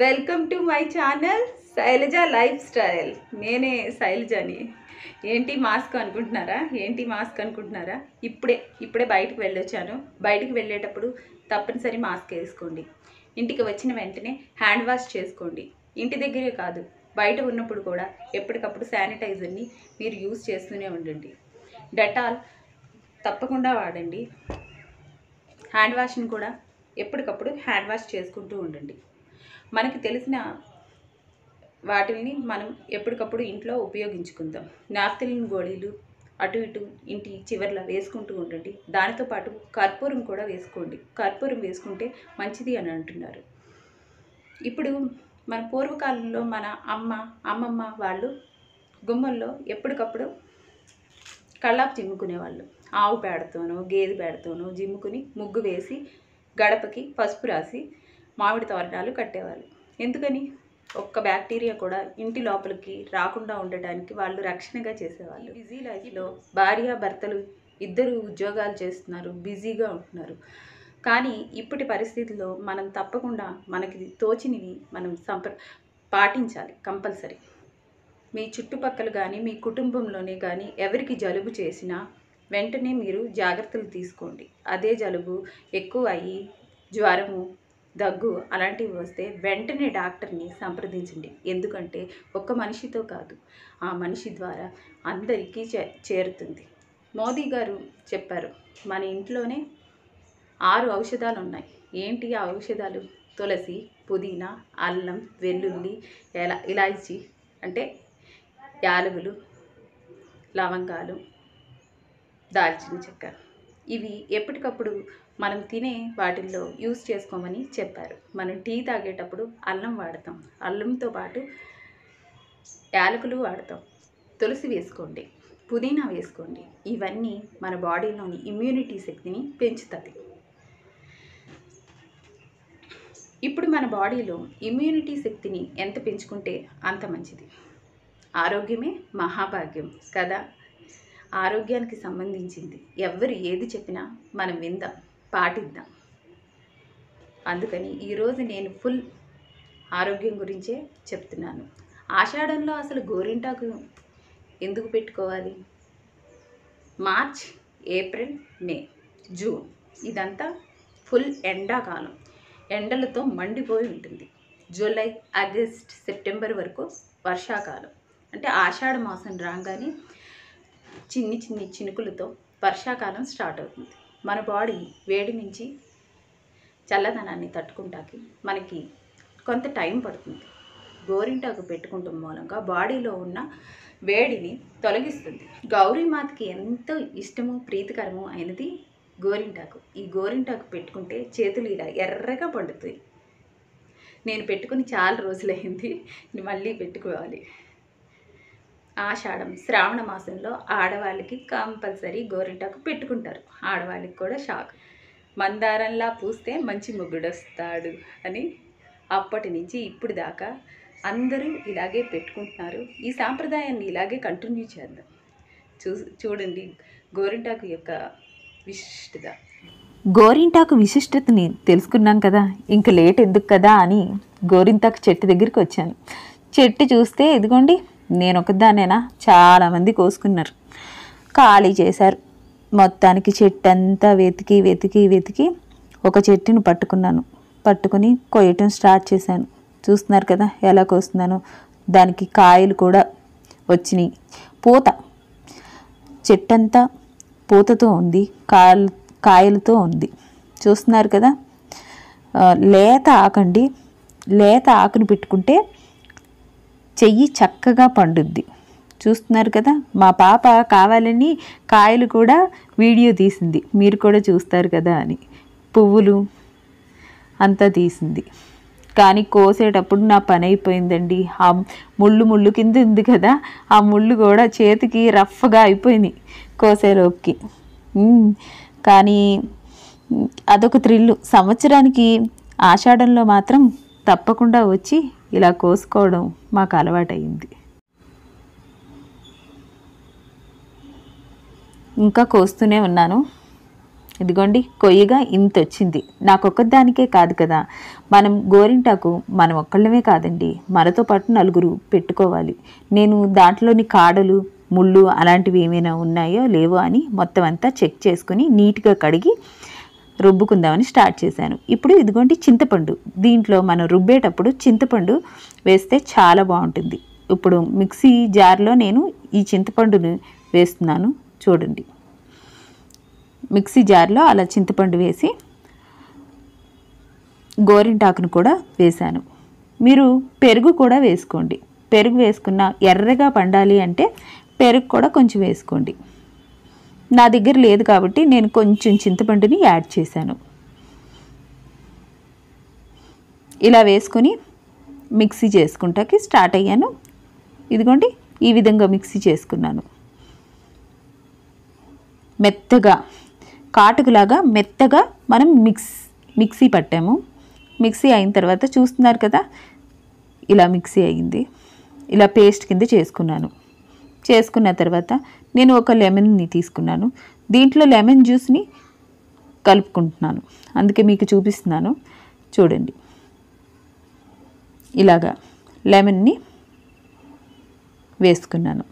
welcome to my channel Shailaja life style నేనే శైలజని ఏంటి మాస్క్ అనుకుంటున్నారా ఏంటి మాస్క్ అనుకుంటున్నారా ఇప్పుడే ఇప్పుడే బయటకు వెళ్ళొచ్చాను బయటకు వెళ్ళేటప్పుడు తప్పనిసరి మాస్క్ వేసుకోండి ఇంటికి వచ్చిన వెంటనే హ్యాండ్ వాష్ చేసుకోండి ఇంటి దగ్గరే కాదు బయట ఉన్నప్పుడు కూడా ఎప్పటికప్పుడు శానిటైజర్ని మీరు యూజ్ చేస్తూనే ఉండండి డెటాల్ తప్పకుండా వాడండి హ్యాండ్ వాష్ని కూడా ఎప్పటికప్పుడు హ్యాండ్ వాష్ చేసుకుంటూ ఉండండి మనకి తెలిసిన వాటిని మనం ఎప్పటికప్పుడు ఇంట్లో ఉపయోగించుకుందాం నాఫ్తలిన్ గోళీలు అటు ఇటు ఇంటి చివర్లో వేసుకుంటూ ఉండండి దానితో పాటు కర్పూరం కూడా వేసుకోండి కర్పూరం వేసుకుంటే మంచిది అని అంటున్నారు ఇప్పుడు మన పూర్వకాలంలో మన అమ్మ అమ్మమ్మ వాళ్ళు గుమ్మల్లో ఎప్పటికప్పుడు కళ్ళాపు చిమ్ముకునేవాళ్ళు ఆవు పేడతోనో గేదె పేడతోనో జిమ్ముకుని ముగ్గు వేసి గడపకి పసుపు రాసి మామిడి తోరణాలు కట్టేవాళ్ళు ఎందుకని ఒక్క బ్యాక్టీరియా కూడా ఇంటి లోపలికి రాకుండా ఉండటానికి వాళ్ళు రక్షణగా చేసేవాళ్ళు బిజీ లైఫ్లో భార్య భర్తలు ఇద్దరు ఉద్యోగాలు చేస్తున్నారు బిజీగా ఉంటున్నారు కానీ ఇప్పటి పరిస్థితుల్లో మనం తప్పకుండా మనకి తోచినవి మనం సంప్ర పాటించాలి కంపల్సరీ మీ చుట్టుపక్కల కానీ మీ కుటుంబంలోనే కానీ ఎవరికి జలుబు చేసినా వెంటనే మీరు జాగ్రత్తలు తీసుకోండి అదే జలుబు ఎక్కువ అయ్యి జ్వరము దగ్గు అలాంటివి వస్తే వెంటనే డాక్టర్ని సంప్రదించండి ఎందుకంటే ఒక్క మనిషితో కాదు ఆ మనిషి ద్వారా అందరికీ చే చేరుతుంది మోదీ గారు చెప్పారు మన ఇంట్లోనే ఆరు ఔషధాలు ఉన్నాయి ఏంటి ఆ ఔషధాలు తులసి పుదీనా అల్లం వెల్లుల్లి ఎలా ఇలాచి అంటే యాలకులు లవంగాలు దాల్చిన చెక్క ఇవి ఎప్పటికప్పుడు మనం తినే వాటిల్లో యూస్ చేసుకోమని చెప్పారు మనం టీ తాగేటప్పుడు అల్లం వాడతాం అల్లంతో పాటు యాలకులు వాడతాం తులసి వేసుకోండి పుదీనా వేసుకోండి ఇవన్నీ మన బాడీలోని ఇమ్యూనిటీ శక్తిని పెంచుతుంది ఇప్పుడు మన బాడీలో ఇమ్యూనిటీ శక్తిని ఎంత పెంచుకుంటే అంత మంచిది ఆరోగ్యమే మహాభాగ్యం కదా ఆరోగ్యానికి సంబంధించింది ఎవరు ఏది చెప్పినా మనం విందాం పాటిద్దాం అందుకని ఈరోజు నేను ఫుల్ ఆరోగ్యం గురించే చెప్తున్నాను ఆషాఢంలో అసలు గోరింటాకు ఎందుకు పెట్టుకోవాలి మార్చ్ ఏప్రిల్ మే జూన్ ఇదంతా ఫుల్ ఎండాకాలం ఎండలతో మండిపోయి ఉంటుంది జూలై ఆగస్ట్ సెప్టెంబర్ వరకు వర్షాకాలం అంటే ఆషాఢ మాసం రాగానే చిన్ని చిన్ని చినుకులతో వర్షాకాలం స్టార్ట్ అవుతుంది మన బాడీ వేడి నుంచి చల్లదనాన్ని తట్టుకుంటాకి మనకి కొంత టైం పడుతుంది గోరింటాకు పెట్టుకుంటాం మూలంగా బాడీలో ఉన్న వేడిని తొలగిస్తుంది గౌరీమాతకి ఎంతో ఇష్టము ప్రీతికరము అయినది గోరింటాకు ఈ గోరింటాకు పెట్టుకుంటే చేతులు ఇలా ఎర్రగా పండుతాయి నేను పెట్టుకుని చాలా రోజులైంది మళ్ళీ పెట్టుకోవాలి ఆషాఢం శ్రావణ మాసంలో ఆడవాళ్ళకి కంపల్సరీ గోరింటాకు పెట్టుకుంటారు ఆడవాళ్ళకి కూడా షాక్ మందారంలా పూస్తే మంచి మొగుడొస్తాడు అని అప్పటి నుంచి ఇప్పుడు దాకా అందరూ ఇలాగే పెట్టుకుంటున్నారు ఈ సాంప్రదాయాన్ని ఇలాగే కంటిన్యూ చేద్దాం చూ చూడండి గోరింటాకు యొక్క విశిష్టత గోరింటాకు విశిష్టతని తెలుసుకున్నాం కదా ఇంక లేట్ ఎందుకు కదా అని గోరింటాకు చెట్టు దగ్గరికి వచ్చాను చెట్టు చూస్తే ఇదిగోండి నేను ఒకదానేనా చాలామంది కోసుకున్నారు ఖాళీ చేశారు మొత్తానికి చెట్టు అంతా వెతికి వెతికి వెతికి ఒక చెట్టుని పట్టుకున్నాను పట్టుకుని కొయ్యటం స్టార్ట్ చేశాను చూస్తున్నారు కదా ఎలా కోస్తున్నాను దానికి కాయలు కూడా వచ్చినాయి పూత చెట్టంతా పూతతో ఉంది కాయలు కాయలతో ఉంది చూస్తున్నారు కదా ఆ, లేత ఆకండి లేత ఆకుని పెట్టుకుంటే చెయ్యి చక్కగా పండుద్ది చూస్తున్నారు కదా మా పాప కావాలని కాయలు కూడా వీడియో తీసింది మీరు కూడా చూస్తారు కదా అని పువ్వులు అంతా తీసింది కానీ కోసేటప్పుడు నా పని అయిపోయిందండి ఆ ముళ్ళు ముళ్ళు కింద ఉంది కదా ఆ ముళ్ళు కూడా చేతికి రఫ్గా అయిపోయింది కోసేలోకి ఉమ్, కానీ ఉమ్, అదొక థ్రిల్లు సంవత్సరానికి ఆషాఢంలో మాత్రం తప్పకుండా వచ్చి ఇలా కోసుకోవడం మాకు అలవాటయింది ఇంకా కోస్తూనే ఉన్నాను ఇదిగోండి కొయ్యగా ఇంత వచ్చింది నాకు ఒక్కదానికే కాదు కదా మనం గోరింటాకు మనం ఒక్కళ్ళమే కాదండి మనతో పాటు నలుగురు పెట్టుకోవాలి నేను దాంట్లోని కాడలు ముళ్ళు అలాంటివి ఏమైనా ఉన్నాయో లేవో అని మొత్తం అంతా చెక్ చేసుకుని నీట్గా కడిగి రుబ్బుకుందామని స్టార్ట్ చేశాను ఇప్పుడు ఇదిగోండి చింతపండు దీంట్లో మనం రుబ్బేటప్పుడు చింతపండు వేస్తే చాలా బాగుంటుంది ఇప్పుడు మిక్సీ జార్లో నేను ఈ చింతపండుని వేస్తున్నాను చూడండి మిక్సీ జార్లో అలా చింతపండు వేసి గోరింటాకును కూడా వేశాను మీరు పెరుగు కూడా వేసుకోండి పెరుగు వేసుకున్న ఎర్రగా పండాలి అంటే పెరుగు కూడా కొంచెం వేసుకోండి నా దగ్గర లేదు కాబట్టి నేను కొంచెం చింతపండుని యాడ్ చేశాను ఇలా వేసుకొని మిక్సీ చేసుకుంటాకి స్టార్ట్ అయ్యాను ఇదిగోండి ఈ విధంగా మిక్సీ చేసుకున్నాను మెత్తగా కాటుకులాగా మెత్తగా మనం మిక్స్ మిక్సీ పట్టాము మిక్సీ అయిన తర్వాత చూస్తున్నారు కదా ఇలా మిక్సీ అయ్యింది ఇలా పేస్ట్ కింద చేసుకున్నాను చేసుకున్న తర్వాత నేను ఒక లెమన్ని తీసుకున్నాను దీంట్లో లెమన్ జ్యూస్ని కలుపుకుంటున్నాను అందుకే మీకు చూపిస్తున్నాను చూడండి ఇలాగా లెమన్ని వేసుకున్నాను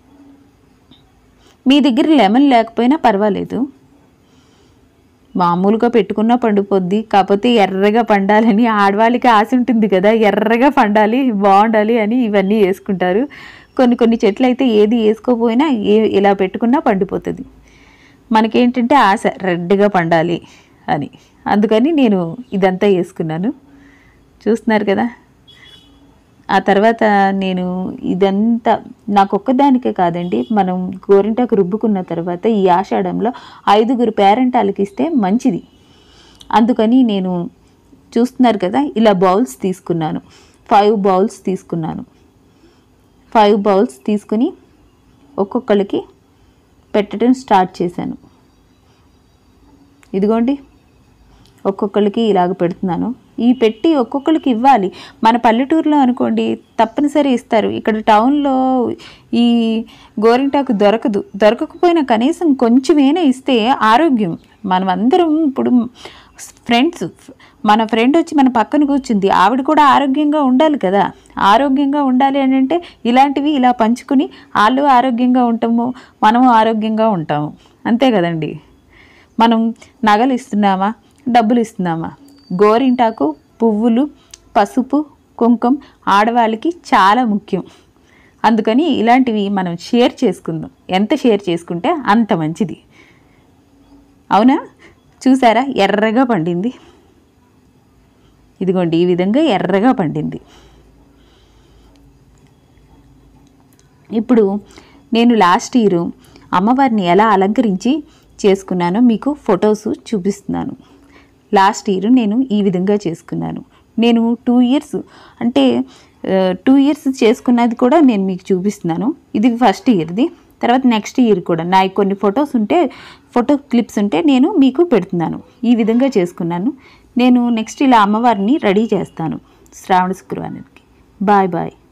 మీ దగ్గర లెమన్ లేకపోయినా పర్వాలేదు మామూలుగా పెట్టుకున్నా పండిపోద్ది కాకపోతే ఎర్రగా పండాలని ఆడవాళ్ళకి ఆశ ఉంటుంది కదా ఎర్రగా పండాలి బాగుండాలి అని ఇవన్నీ వేసుకుంటారు కొన్ని కొన్ని చెట్లు అయితే ఏది వేసుకోపోయినా ఏ ఇలా పెట్టుకున్నా పండిపోతుంది మనకేంటంటే ఆశ రెడ్గా పండాలి అని అందుకని నేను ఇదంతా వేసుకున్నాను చూస్తున్నారు కదా ఆ తర్వాత నేను ఇదంతా నాకు ఒక్కదానికే కాదండి మనం గోరింటాకు రుబ్బుకున్న తర్వాత ఈ ఆషాఢంలో ఐదుగురు పేరెంటాలకి ఇస్తే మంచిది అందుకని నేను చూస్తున్నారు కదా ఇలా బౌల్స్ తీసుకున్నాను ఫైవ్ బౌల్స్ తీసుకున్నాను ఫైవ్ బౌల్స్ తీసుకుని ఒక్కొక్కరికి పెట్టడం స్టార్ట్ చేశాను ఇదిగోండి ఒక్కొక్కరికి ఇలాగ పెడుతున్నాను ఈ పెట్టి ఒక్కొక్కరికి ఇవ్వాలి మన పల్లెటూరులో అనుకోండి తప్పనిసరి ఇస్తారు ఇక్కడ టౌన్లో ఈ గోరింటాకు దొరకదు దొరకకపోయినా కనీసం కొంచెమైనా ఇస్తే ఆరోగ్యం మనం అందరం ఇప్పుడు ఫ్రెండ్స్ మన ఫ్రెండ్ వచ్చి మన పక్కన కూర్చుంది ఆవిడ కూడా ఆరోగ్యంగా ఉండాలి కదా ఆరోగ్యంగా ఉండాలి అని అంటే ఇలాంటివి ఇలా పంచుకుని వాళ్ళు ఆరోగ్యంగా ఉంటాము మనము ఆరోగ్యంగా ఉంటాము అంతే కదండి మనం నగలు ఇస్తున్నామా డబ్బులు ఇస్తున్నామా గోరింటాకు పువ్వులు పసుపు కుంకుమ ఆడవాళ్ళకి చాలా ముఖ్యం అందుకని ఇలాంటివి మనం షేర్ చేసుకుందాం ఎంత షేర్ చేసుకుంటే అంత మంచిది అవునా చూసారా ఎర్రగా పండింది ఇదిగోండి ఈ విధంగా ఎర్రగా పండింది ఇప్పుడు నేను లాస్ట్ ఇయర్ అమ్మవారిని ఎలా అలంకరించి చేసుకున్నానో మీకు ఫొటోస్ చూపిస్తున్నాను లాస్ట్ ఇయర్ నేను ఈ విధంగా చేసుకున్నాను నేను టూ ఇయర్స్ అంటే టూ ఇయర్స్ చేసుకున్నది కూడా నేను మీకు చూపిస్తున్నాను ఇది ఫస్ట్ ఇయర్ది తర్వాత నెక్స్ట్ ఇయర్ కూడా నా కొన్ని ఫొటోస్ ఉంటే ఫోటో క్లిప్స్ ఉంటే నేను మీకు పెడుతున్నాను ఈ విధంగా చేసుకున్నాను నేను నెక్స్ట్ ఇలా అమ్మవారిని రెడీ చేస్తాను శ్రావణ శుక్రవారానికి బాయ్ బాయ్